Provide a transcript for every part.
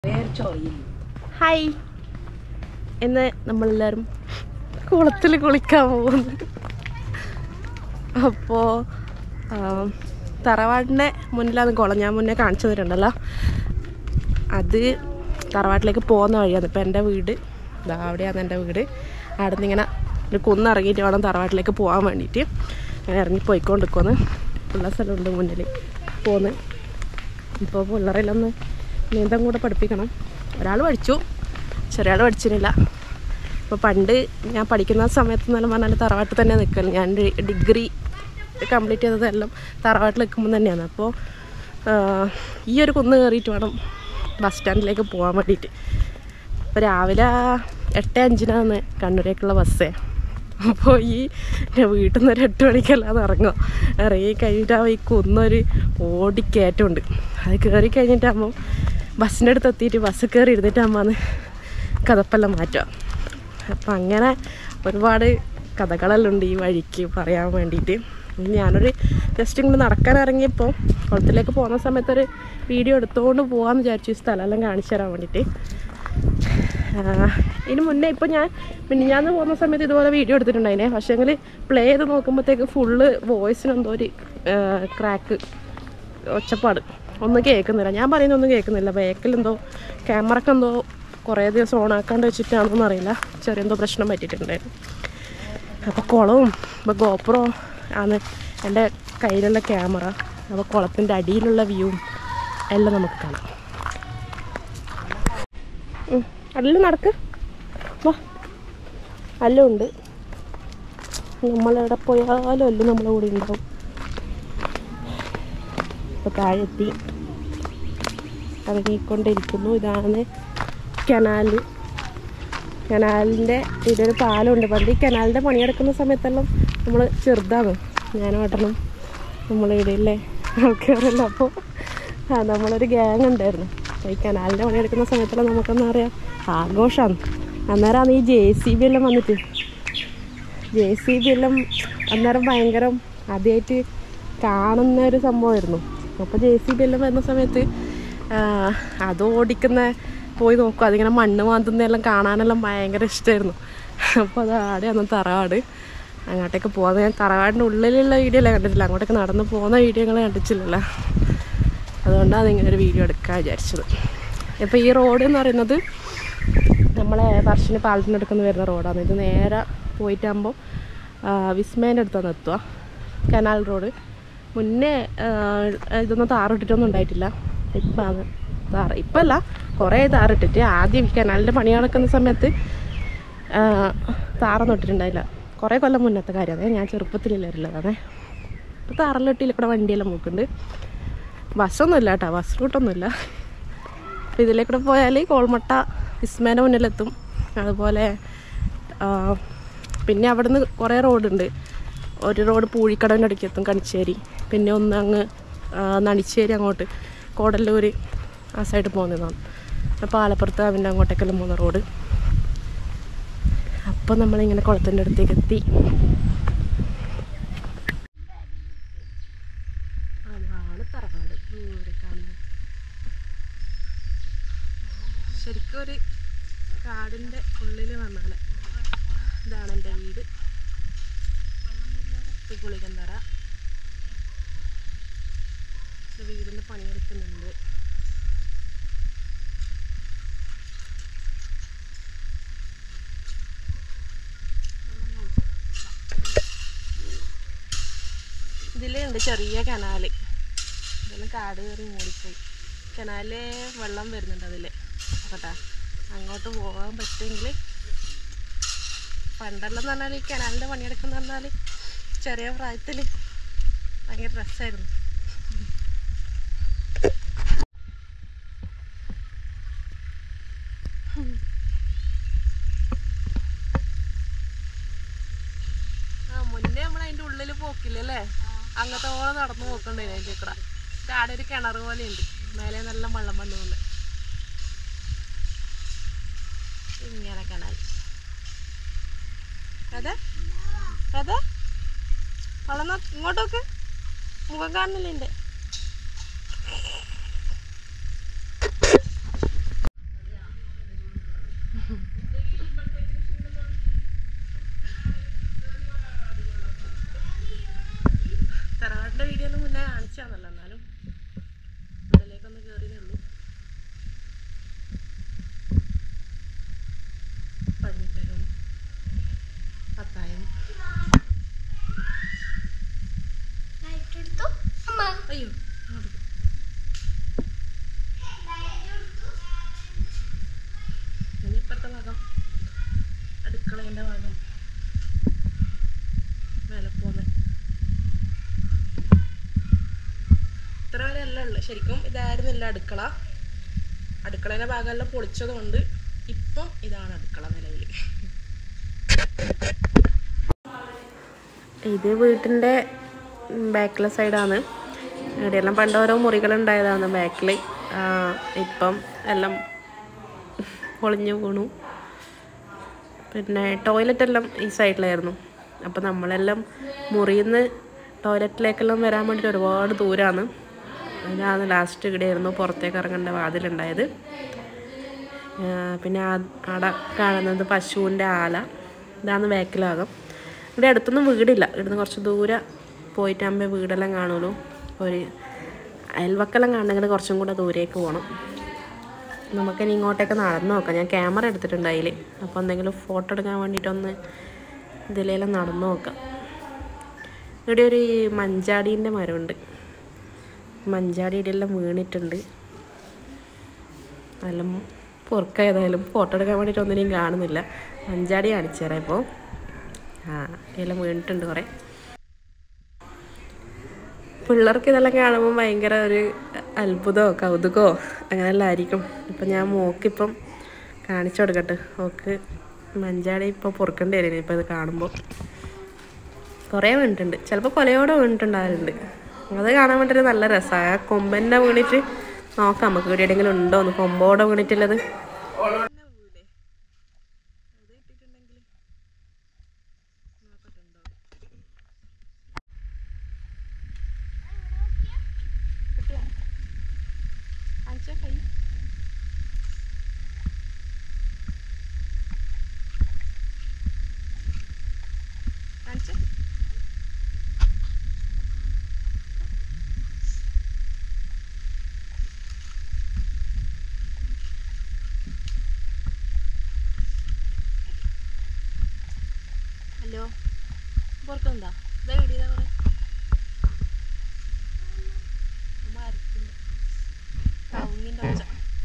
Hi ഇന്ന് നമ്മളെല്ലാവരും കുളത്തിൽ കുളിക്കാൻ പോകുന്നു അപ്പോൾ തറവാടിൻ്റെ മുന്നിലാണ് കുളം ഞാൻ മുന്നേ കാണിച്ചു തന്നിട്ടുണ്ടല്ലോ അത് തറവാട്ടിലേക്ക് പോകുന്ന വഴിയാണ് ഇപ്പം എൻ്റെ വീട് ഇതാ അവിടെയാണ് എൻ്റെ വീട് അവിടെ നിന്ന് ഇങ്ങനെ ഒരു കുന്നിറങ്ങിയിട്ട് വേണം തറവാട്ടിലേക്ക് പോകാൻ വേണ്ടിയിട്ട് അങ്ങനെ ഇറങ്ങി പോയിക്കൊണ്ടിരിക്കുമെന്ന് ഉള്ള സ്ഥലമുണ്ട് മുന്നിൽ പോന്ന് ഇപ്പോൾ പിള്ളേരെല്ലാം നീന്തം കൂടെ പഠിപ്പിക്കണം ഒരാൾ പഠിച്ചു ചെറിയ ആൾ പഠിച്ചിട്ടില്ല അപ്പോൾ പണ്ട് ഞാൻ പഠിക്കുന്ന സമയത്ത് എന്നെല്ലാം പറഞ്ഞാൽ തറവാട്ടിൽ തന്നെ നിൽക്കല് ഞാൻ ഡി- ഡിഗ്രി കംപ്ലീറ്റ് ചെയ്തതെല്ലാം തറവാട്ടിൽ നിൽക്കുമ്പോൾ തന്നെയാണ് അപ്പോൾ ഈ ഒരു കുന്ന് കയറിയിട്ട് വേണം ബസ് സ്റ്റാൻഡിലേക്ക് പോകാൻ വേണ്ടിയിട്ട് അപ്പോൾ രാവിലെ എട്ട് അഞ്ചിനാണ് കണ്ണൂരേക്കുള്ള ബസ്സേ അപ്പോൾ ഈ വീട്ടിൽ നിന്ന് ഒരു എട്ട് മണിക്കല്ലാതെ ഇറങ്ങുക ഇറങ്ങി കഴിഞ്ഞിട്ടാകുമ്പോൾ ഈ കുന്നൊരു ഓടിക്കയറ്റമുണ്ട് അത് കയറി കഴിഞ്ഞിട്ടാകുമ്പോൾ ബസ്സിൻ്റെ അടുത്ത് എത്തിയിട്ട് ബസ് കയറി ഇരുന്നിട്ടാകുമ്പോൾ കഥപ്പെല്ലാം മാറ്റുക അപ്പം അങ്ങനെ ഒരുപാട് കഥകളെല്ലാം ഉണ്ട് ഈ വഴിക്ക് പറയാൻ വേണ്ടിയിട്ട് ഇനി ഞാനൊരു ജസ്റ്റ് ഇങ്ങനെ നടക്കാൻ ഇറങ്ങിയപ്പോൾ കുളത്തിലേക്ക് പോകുന്ന സമയത്ത് ഒരു വീഡിയോ എടുത്തുകൊണ്ട് പോകാമെന്ന് വിചാരിച്ചു ഈ സ്ഥലമെല്ലാം കാണിച്ചു തരാൻ വേണ്ടിയിട്ട് ആഹ് ഇതിന് മുന്നേ ഇപ്പോൾ ഞാൻ പിന്നെ ഞാൻ പോകുന്ന സമയത്ത് ഇതുപോലെ വീഡിയോ എടുത്തിട്ടുണ്ടായിനെ പക്ഷേ എങ്കിൽ പ്ലേ ചെയ്ത് നോക്കുമ്പോഴത്തേക്ക് ഫുള്ള് വോയിസിന് എന്തോ ഒരു ക്രാക്ക് ഒച്ചപ്പാട് ഒന്നും കേൾക്കുന്നില്ല ഞാൻ പറയുന്ന ഒന്നും കേൾക്കുന്നില്ല ബാക്കിൽ എന്തോ ക്യാമറക്ക് എന്തോ കുറേ ദിവസം ഓണാക്കാണ്ട് വെച്ചിട്ടാണെന്നൊന്നും അറിയില്ല ചെറിയ എന്തോ പ്രശ്നം പറ്റിയിട്ടുണ്ടായിരുന്നു അപ്പോൾ കുളവും ഇപ്പോൾ ഗോപ്രോ ആണ് എൻ്റെ കയ്യിലുള്ള ക്യാമറ അപ്പോൾ കുളത്തിൻ്റെ അടിയിലുള്ള വ്യൂവും എല്ലാം നമുക്ക് കാണാം ഉം. അല്ല നടക്ക് വാ അല്ലും ഉണ്ട് നമ്മളെവിടെ പോയാലും അല്ലും നമ്മളെ കൂടെ ഉണ്ടാവും ഇപ്പോൾ താഴെത്തി ഇറങ്ങിക്കൊണ്ടിരിക്കുന്നു ഇതാണ് കനാല് കനാലിൻ്റെ ഇതൊരു പാലമുണ്ട് പണ്ട് ഈ കനാലിൻ്റെ പണിയെടുക്കുന്ന സമയത്തെല്ലാം നമ്മൾ ചെറുതാണ് ഞാനും ഏട്ടനും നമ്മളിവിടെയല്ലേ ആൾക്കാരെല്ലാം അപ്പോൾ ആ നമ്മളൊരു ഗ്യാങ് ഉണ്ടായിരുന്നു അപ്പോൾ ഈ കനാലിൻ്റെ പണിയെടുക്കുന്ന സമയത്തെല്ലാം നമുക്കെന്താ പറയുക ആഘോഷമാണ് അന്നേരമാണ് ഈ ജെ സി ബി എല്ലാം വന്നിട്ട് ജെ സി ബി എല്ലാം അന്നേരം ഭയങ്കര ആദ്യമായിട്ട് കാണുന്ന ഒരു സംഭവമായിരുന്നു അപ്പോൾ ജെ സി ബി എല്ലാം വരുന്ന സമയത്ത് ആ, അത് ഓടിക്കുന്ന പോയി നോക്കും അതിങ്ങനെ മണ്ണ് മാന്തുന്നതെല്ലാം കാണാനെല്ലാം ഭയങ്കര ഇഷ്ടമായിരുന്നു അപ്പോൾ അത് ആടെയാണ് തറവാട് അങ്ങോട്ടേക്ക് പോകുന്നത് ഞാൻ തറവാടിൻ്റെ ഉള്ളിലുള്ള വീഡിയോ അല്ലേ കണ്ടിട്ടില്ല അങ്ങോട്ടേക്ക് നടന്ന് പോകുന്ന വീഡിയോകൾ കണ്ടിട്ടില്ലല്ലോ അതുകൊണ്ടാണ് ഇങ്ങനെ ഒരു വീഡിയോ എടുക്കാൻ വിചാരിച്ചത് ഇപ്പോൾ ഈ റോഡ് എന്ന് പറയുന്നത് നമ്മളെ പറശ്ശിന് പാലത്തിൻ്റെ അടുക്കുന്ന വരുന്ന റോഡാണ് ഇത് നേരെ പോയിട്ടാകുമ്പോൾ വിസ്മേൻ്റെ അടുത്താണ് എത്തുക കനാൽ റോഡ് മുന്നേ ആ, ഇതൊന്നും താറിട്ടിട്ടൊന്നും ഉണ്ടായിട്ടില്ല ഇപ്പം അത് താറ് ഇപ്പം അല്ല കുറേ താറിട്ടിട്ട് ആദ്യം ഈ കനാലിൻ്റെ പണി നടക്കുന്ന സമയത്ത് ആ, താറൊന്നും ഇട്ടിട്ടുണ്ടായില്ല കുറേ കൊല്ലം മുന്നത്തെ കാര്യമാണ് ഞാൻ ചെറുപ്പത്തിലില്ലായിരുന്നതാണ് ഇപ്പോൾ താറലിട്ടില്ല ഇവിടെ വണ്ടിയെല്ലാം പോക്കുന്നുണ്ട് ബസ്സൊന്നും ഇല്ല കേട്ടോ ബസ് റൂട്ടൊന്നുമില്ല അപ്പോൾ ഇതിലേക്കൂടെ പോയാൽ കോൾമട്ട വിസ്മേൻ്റെ മുന്നിലെത്തും അതുപോലെ ആ, പിന്നെ അവിടുന്ന് കുറേ റോഡുണ്ട് ഒരു റോഡ് പൂഴിക്കടവിൻ്റെ അടുക്ക് എത്തും കണിച്ചേരി പിന്നെ ഒന്ന് അങ്ങ് ആ, നണിച്ചേരി അങ്ങോട്ട് കോടല്ലൂർ ആ സൈഡ് പോകുന്നതാണ് അപ്പോൾ ആലപ്പുറത്ത് അവൻ്റെ അങ്ങോട്ടേക്കെല്ലാം പോകുന്ന റോഡ് അപ്പോൾ നമ്മളിങ്ങനെ കുളത്തിൻ്റെ അടുത്തേക്ക് എത്തി അതാണ് തറവാട് ദൂരെ കാണുന്നത് ശരിക്കും ഒരു കാടിൻ്റെ ഉള്ളിൽ വന്നാല് ഇതാണ് എൻ്റെ വീട് ഈ ഗുളികന്തറ ഇത് വീടിൻ്റെ പണിയെടുക്കുന്നുണ്ട് ഇതിലുണ്ട് ചെറിയ കനാല് ഇതെല്ലാം കാട് കയറി മൂടിപ്പോയി കനാലില് വെള്ളം വരുന്നുണ്ട് അതിൽ കേട്ടാ അങ്ങോട്ട് പോകാൻ പറ്റുമെങ്കിൽ പണ്ടെല്ലാം എന്ന് പറഞ്ഞാൽ ഈ കനാലിൻ്റെ പണിയെടുക്കുന്ന പറഞ്ഞാൽ ചെറിയ പ്രായത്തിൽ ഭയങ്കര രസമായിരുന്നു ആ മുന്നേ നമ്മൾ അതിൻ്റെ ഉള്ളിൽ പോക്കില്ലല്ലേ അങ്ങനത്തെ പോലെ നടന്നു പോക്കണ്ടായിരുന്നു അതിൻ്റെ കൂടെ പക്ഷെ ആടെ ഒരു കിണർ പോലെ ഉണ്ട് മേലെ നല്ല വെള്ളം വന്നു പോലെ ഇങ്ങനെ കനാൽ അതെ അതെ വളർന്ന ഇങ്ങോട്ടൊക്കെ മുഖം കാണുന്നില്ല എൻ്റെ അടുക്കളേൻ്റെ ഭാഗം മേലെ പോന്നെ ഇത്ര വരെ അല്ല ഉള്ളു ശരിക്കും ഇതായിരുന്നില്ല അടുക്കള അടുക്കളേൻ്റെ ഭാഗമെല്ലാം പൊളിച്ചത് കൊണ്ട് ഇപ്പം ഇതാണ് അടുക്കള നിലവിൽ ഇത് വീട്ടിൻ്റെ ബാക്കിലെ സൈഡാണ് ഇവിടെയെല്ലാം പണ്ട് ഓരോ മുറികളുണ്ടായതാണ് ബാക്കിൽ ഇപ്പം എല്ലാം പൊളിഞ്ഞു വീണു പിന്നെ ടോയ്ലറ്റ് എല്ലാം ഈ സൈഡിലായിരുന്നു അപ്പോൾ നമ്മളെല്ലാം മുറിയിൽ നിന്ന് ടോയ്ലറ്റിലേക്കെല്ലാം വരാൻ വേണ്ടിയിട്ട് ഒരുപാട് ദൂരമാണ് അതിനാണ് ലാസ്റ്റ് ഇവിടെയായിരുന്നു പുറത്തേക്ക് ഇറങ്ങേണ്ട വാതിലുണ്ടായത് ആ, പിന്നെ ആ- അവിടെ കാണുന്നത് പശുവിൻ്റെ ആല ഇതാണ് ബാക്കിലാകും ഇവിടെ അടുത്തൊന്നും വീടില്ല ഇവിടുന്ന് കുറച്ച് ദൂരെ പോയിട്ടാകുമ്പോൾ വീടെല്ലാം കാണുള്ളൂ ഒരു അയൽവക്കെല്ലാം കാണണമെങ്കിൽ കുറച്ചും കൂടെ ദൂരേക്ക് പോകണം നമുക്കിനി ഇങ്ങോട്ടേക്ക് നടന്നു നോക്കാം ഞാൻ ക്യാമറ എടുത്തിട്ടുണ്ട് അതിൽ അപ്പോൾ എന്തെങ്കിലും ഫോട്ടോ എടുക്കാൻ വേണ്ടിയിട്ടൊന്ന് ഇതിലെല്ലാം നടന്നു നോക്കാം ഇവിടെ ഒരു മഞ്ചാടീൻ്റെ മരമുണ്ട് മഞ്ചാടി ഇവിടെയെല്ലാം വീണിട്ടുണ്ട് നല്ല പൊറുക്ക ഏതായാലും ഫോട്ടോ എടുക്കാൻ വേണ്ടിയിട്ട് ഒന്നിനെയും കാണുന്നില്ല മഞ്ചാടി കാണിച്ചു തരാം ഇപ്പോൾ ആ ഇതെല്ലാം വീണിട്ടുണ്ട് കുറേ പിള്ളേർക്ക് ഇതെല്ലാം കാണുമ്പോൾ ഭയങ്കര ഒരു അത്ഭുതമോ കൗതുകമോ അങ്ങനെയെല്ലാം ആയിരിക്കും ഇപ്പം ഞാൻ മോക്കിപ്പം കാണിച്ചു കൊടുക്കട്ടെ മോക്ക് മഞ്ചാടി ഇപ്പോൾ പൊറുക്കേണ്ടി വരും ഇപ്പം ഇത് കാണുമ്പോൾ കുറേ വീണിട്ടുണ്ട് ചിലപ്പോൾ കൊലയോടെ വീണിട്ടുണ്ടാകലുണ്ട് അത് കാണാൻ വേണ്ടിയിട്ട് നല്ല രസമാണ് ആ കൊമ്പന്നെ വീണിട്ട് നോക്കാം നമുക്ക് ഇവിടെ എവിടെയെങ്കിലും ഉണ്ടോ എന്ന് കൊമ്പോടെ വീണിട്ടുള്ളത് ഹലോ പുറത്തുണ്ടോ ഇതാ വീടിയതാ കുറെ മരത്തിൻ്റെ കവുങ്ങിൻ്റെ ഒച്ച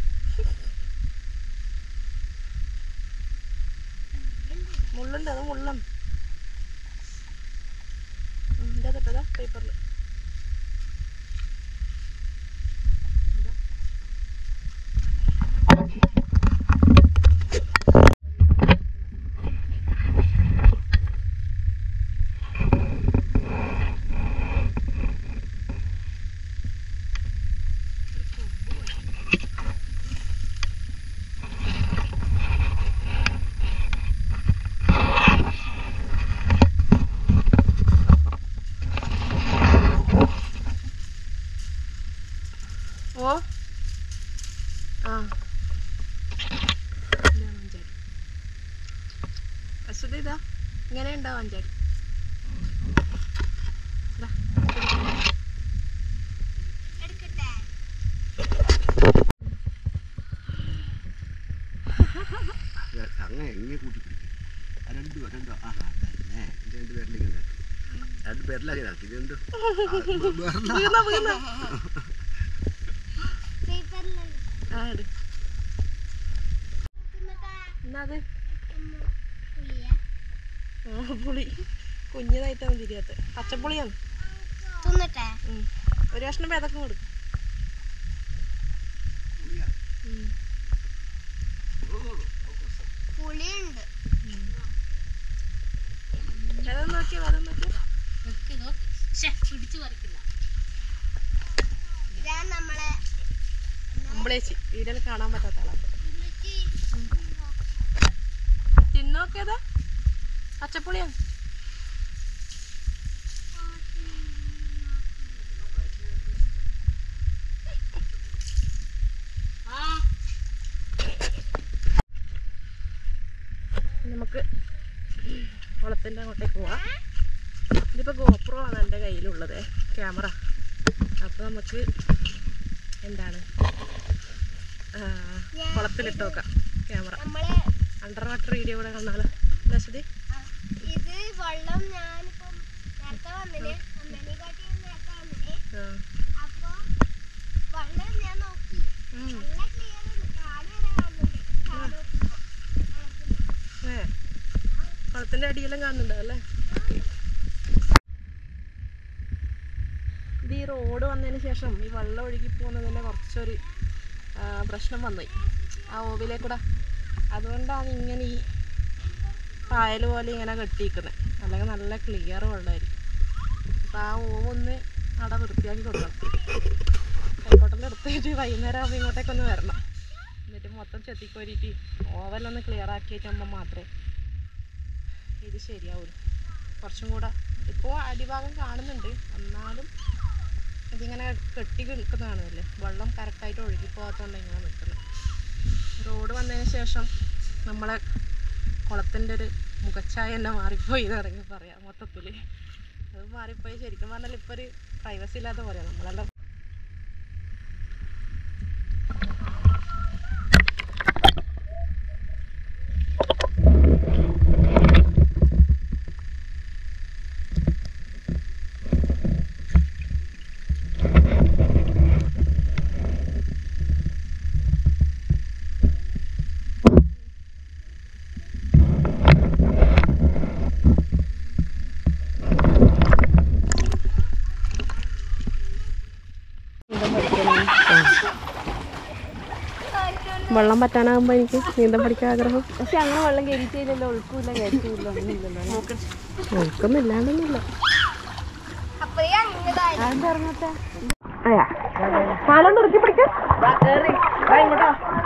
മുള്ളുണ്ട് അത് മുള്ളും എൻ്റെ തൊട്ടതാ പേപ്പറിൽ ഓ ആ ഇതാണ് മഞ്ചാടി അശ്വതി ഇതാ ഇങ്ങനെ ഉണ്ടാവും മഞ്ചാടി ഇതാ, അങ്ങനെ എങ്ങനെ കൂട്ടി പിടിക്കും ആ രണ്ട് രണ്ടോ ആ തന്നെ ഇത് രണ്ട് പേരിലേക്ക് ഉണ്ടാക്കി രണ്ട് പേരിലാക്കി ഇതാക്കി ഇത് രണ്ട് വീണ വീണ ആ എടു എന്നാ അത് ആ പുളി കുഞ്ഞതായിട്ടാണ് തിരിയാത്ത പച്ചപ്പുളിയാണ് തിന്നട്ടെ ഉം. ഒരു കഷ്ണം പേതൊക്കെ കൊടുക്കും ഉം. പുളിയുണ്ട് വേദം നോക്കിയ വേദം നോക്കിയ ഇതാ നമ്മളെ അമ്പളേച്ചി വീഡിയോയിൽ കാണാൻ പറ്റാത്ത ആളാണ് തിന്നോക്കിയതാ പച്ചപ്പുളിയാണ് നമുക്ക് കുളത്തിൻ്റെ അങ്ങോട്ടേക്ക് പോവാം ഇതിപ്പോൾ ഗോപ്രോ ആണ് എൻ്റെ കയ്യിലുള്ളത് ക്യാമറ അപ്പോൾ നമുക്ക് എന്താണ് ആ, കുളത്തിലിട്ട് നോക്കാം ക്യാമറ നമ്മളെ അണ്ടർ വാട്ടർ വീഡിയോ കൂടെ കണ്ടാലോ ലക്ഷതി ആ, ഇത് വെള്ളം ഞാനിപ്പം നേരത്തെ വന്നിന് അമ്മേനെക്കാട്ടി നേരത്തെ വന്നിന് അപ്പൊ വെള്ളം ഞാൻ നോക്കി നല്ല ക്ലിയർ ഉണ്ട് കാല് വരെ കാണുന്നുണ്ട് കാല് നോക്കുമ്പോ. വെള്ളത്തില്. ഏ ആ വെള്ളത്തിന്റെ അടിയെല്ലാം കാണുന്നുണ്ടോ അല്ലേ ഇത് ഈ റോഡ് വന്നതിന് ശേഷം ഈ വെള്ളം ഒഴുകി പോകുന്നതിൻ്റെ കുറച്ചൊരു ആ, പ്രശ്നം വന്നു ആ ഓവിലേക്കൂടെ അതുകൊണ്ടാണ് ഇങ്ങനെ ഈ പായൽ പോലെ ഇങ്ങനെ കെട്ടിയിരിക്കുന്നത് അല്ലെങ്കിൽ നല്ല ക്ലിയർ വെള്ളമായിരിക്കും അപ്പം ആ ഓവൊന്ന് അവിടെ വൃത്തിയാക്കി കൊടുക്കണം കൈക്കോട്ടൻ്റെ അടുത്തേക്ക് വൈകുന്നേരം ആകുമ്പോൾ ഇങ്ങോട്ടേക്കൊന്ന് വരണം എന്നിട്ട് മൊത്തം ചെത്തിക്കോരിയിട്ട് ഓവലൊന്ന് ക്ലിയർ ആക്കിയിട്ടാകുമ്പോൾ മാത്രമേ ഇത് ശരിയാവുള്ളൂ കുറച്ചും കൂടെ ഇപ്പോൾ അടിഭാഗം കാണുന്നുണ്ട് എന്നാലും ഇതിങ്ങനെ കെട്ടി നിൽക്കുന്നതാണല്ലേ വെള്ളം കറക്റ്റായിട്ട് ഒഴുകി പോകാത്തതുകൊണ്ട് ഇങ്ങനെ നിൽക്കുന്നത് റോഡ് വന്നതിന് ശേഷം നമ്മളെ കുളത്തിൻ്റെ ഒരു മുഖച്ഛായ തന്നെ മാറിപ്പോയി എന്ന് വേണമെങ്കിൽ പറയാം മൊത്തത്തിൽ അത് മാറിപ്പോയി ശരിക്കും പറഞ്ഞാൽ ഇപ്പോൾ ഒരു പ്രൈവസി ഇല്ലാത്ത പോലെയാണ് നമ്മളെല്ലാം വെള്ളം പറ്റാനാകുമ്പോൾ എനിക്ക് നീന്തം പഠിക്കാൻ ആഗ്രഹം പക്ഷെ അങ്ങനെ വെള്ളം കയറ്റിയില്ലല്ലോ ഒഴുക്കില്ല കയറ്റിയില്ല ഒന്നുമില്ലല്ലോ ഒഴുക്കൊന്നുമില്ലാണ്ടൊന്നുമില്ല അപ്പൊ ഈ അങ്ങതായി അതെന്താ ഇറങ്ങാത്ത അയാ പാലം നിർത്തി പിടിക്കാം ഇങ്ങോട്ടോ